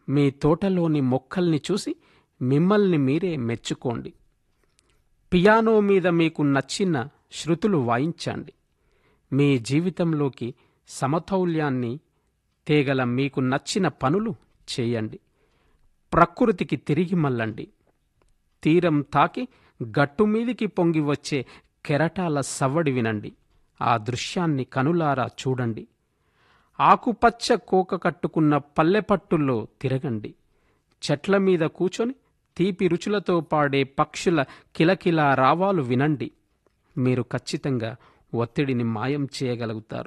మీ తోటలోని మొక్కల్ని చూసి మిమ్మల్ని మీరే మెచ్చుకోండి పియానో మీద మీకు నచ్చిన శృతులు వాయించండి మీ జీవితంలోకి సమతౌల్యాన్ని తేగల మీకు నచ్చిన పనులు చేయండి ప్రకృతికి తిరిగి మళ్ళండి తీరం తాకి గట్టు మీదికి పొంగి వచ్చే కెరటాల సవ్వడి వినండి ఆ దృశ్యాన్ని కనులారా చూడండి ఆకుపచ్చ కోక కట్టుకున్న పల్లెపట్టుల్లో తిరగండి చెట్ల మీద కూచొని తీపి రుచులతో పాడే పక్షుల కిలకిలా రావాలు వినండి మీరు ఖచ్చితంగా ఒత్తిడిని మాయం చేయగలుగుతారు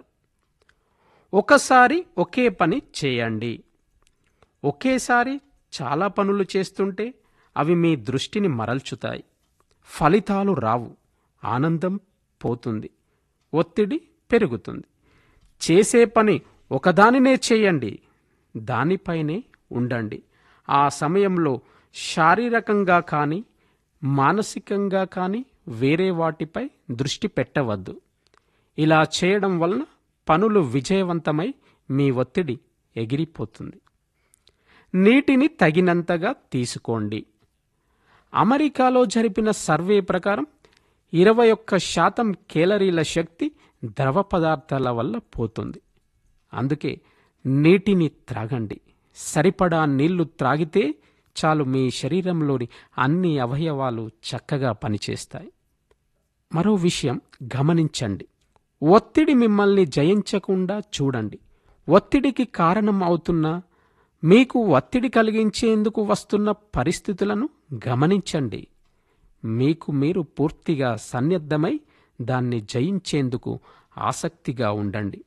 ఒకసారి ఒకే పని చేయండి ఒకేసారి చాలా పనులు చేస్తుంటే అవి మీ దృష్టిని మరల్చుతాయి ఫలితాలు రావు ఆనందం పోతుంది ఒత్తిడి పెరుగుతుంది చేసే పని ఒకదానినే చేయండి దానిపైనే ఉండండి ఆ సమయంలో శారీరకంగా కానీ మానసికంగా కానీ వేరే వాటిపై దృష్టి పెట్టవద్దు ఇలా చేయడం వలన పనులు విజయవంతమై మీ ఒత్తిడి ఎగిరిపోతుంది నీటిని తగినంతగా తీసుకోండి అమెరికాలో జరిపిన సర్వే ప్రకారం ఇరవై ఒక్క శాతం కేలరీల శక్తి ద్రవ పదార్థాల వల్ల పోతుంది అందుకే నీటిని త్రాగండి సరిపడా నీళ్లు త్రాగితే చాలు మీ శరీరంలోని అన్ని అవయవాలు చక్కగా పనిచేస్తాయి మరో విషయం గమనించండి ఒత్తిడి మిమ్మల్ని జయించకుండా చూడండి ఒత్తిడికి కారణం అవుతున్న మీకు ఒత్తిడి కలిగించేందుకు వస్తున్న పరిస్థితులను గమనించండి మీకు మీరు పూర్తిగా సన్నద్ధమై దాన్ని జయించేందుకు ఆసక్తిగా ఉండండి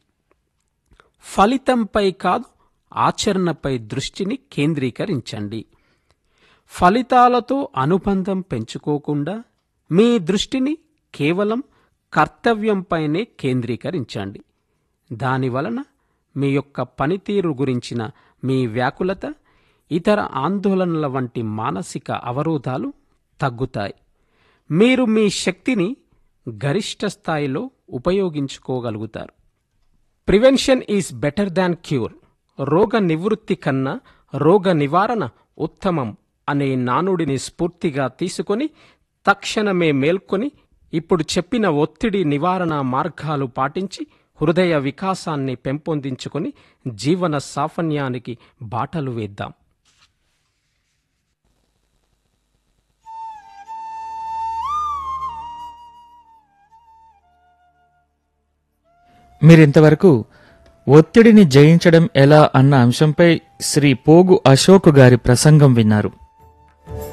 ఫలితంపై కాదు ఆచరణపై దృష్టిని కేంద్రీకరించండి ఫలితాలతో అనుబంధం పెంచుకోకుండా మీ దృష్టిని కేవలం కర్తవ్యంపైనే కేంద్రీకరించండి దానివలన మీ యొక్క పనితీరు గురించిన మీ వ్యాకులత ఇతర ఆందోళనల వంటి మానసిక అవరోధాలు తగ్గుతాయి మీరు మీ శక్తిని గరిష్ట స్థాయిలో ఉపయోగించుకోగలుగుతారు prevention is better than cure రోగ నివృత్తి కన్నా రోగ నివారణ ఉత్తమం అనే నానుడిని స్ఫూర్తిగా తీసుకొని తక్షణమే మేల్కొని ఇప్పుడు చెప్పిన ఒత్తిడి నివారణ మార్గాలు పాటించి హృదయ వికాసాన్ని పెంపొందించుకొని జీవన సాఫల్యానికి బాటలు వేద్దాం మీరింతవరకు ఒత్తిడిని జయించడం ఎలా అన్న అంశంపై శ్రీ పోగు అశోక్ గారి ప్రసంగం విన్నారు